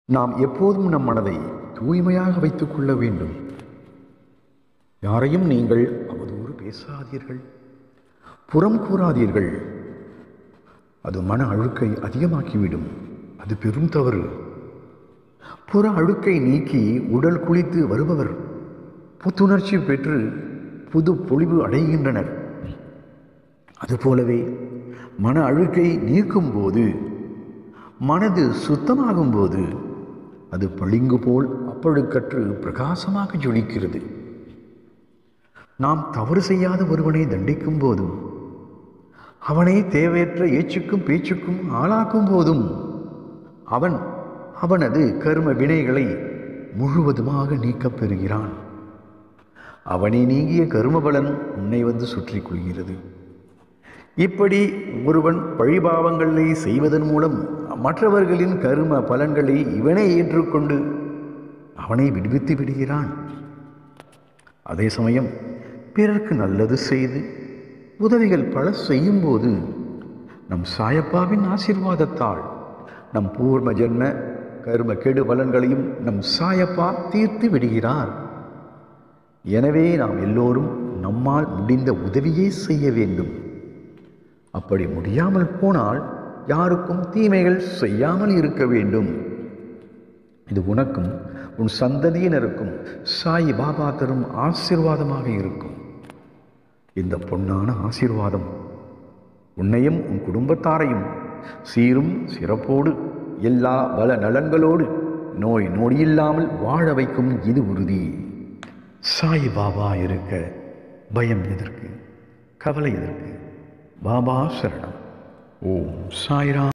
நாம் எப்போதும் நம் மனதை தூய்மையாக வைத்துக் கொள்ள வேண்டும் யாரையும் நீங்கள் அவதூறு பேசாதீர்கள் புறம் கூறாதீர்கள் அது மன அழுக்கை அதிகமாக்கிவிடும் அது பெரும் தவறு புற அழுக்கை நீக்கி உடல் குளித்து வருபவர் புத்துணர்ச்சி பெற்று புது பொலிவு அடைகின்றனர் அதுபோலவே மன அழுக்கை நீக்கும் போது மனது சுத்தமாகும் போது அது பளிங்கு போல் அப்பழுக்கற்று பிரகாசமாக ஜொலிக்கிறது நாம் தவறு செய்யாத ஒருவனை தண்டிக்கும் போதும் அவனை தேவையற்ற ஏச்சுக்கும் பேச்சுக்கும் ஆளாக்கும் போதும் அவன் அவனது கர்ம வினைகளை முழுவதுமாக நீக்கப் பெறுகிறான் அவனை நீங்கிய கருமபலன் உன்னை வந்து சுற்றி கொள்கிறது இப்படி ஒருவன் பழிபாவங்களை செய்வதன் மூலம் மற்றவர்களின் கரும பலன்களை இவனே ஏற்றுக்கொண்டு அவனை விடுவித்து விடுகிறான் அதே சமயம் பிறர்க்கு நல்லது செய்து உதவிகள் பல செய்யும்போது நம் சாயப்பாவின் ஆசீர்வாதத்தால் நம் பூர்வ ஜென்ம கரும கெடு பலன்களையும் நம் சாயப்பா தீர்த்து விடுகிறார் எனவே நாம் எல்லோரும் நம்மால் முடிந்த உதவியை செய்ய வேண்டும் அப்படி முடியாமல் போனால் யாருக்கும் தீமைகள் செய்யாமல் இருக்க வேண்டும் இது உனக்கும் உன் சந்ததியினருக்கும் சாய் பாபா தரும் ஆசீர்வாதமாக இருக்கும் இந்த பொன்னான ஆசீர்வாதம் உன்னையும் உன் குடும்பத்தாரையும் சீரும் சிறப்போடு எல்லா வள நலன்களோடு நோய் நொடியில்லாமல் வாழ வைக்கும் இது உறுதி சாய் பாபா இருக்க பயம் எதற்கு கவலை எதற்கு பாபா சரணம் ஓம் சாய்ராம்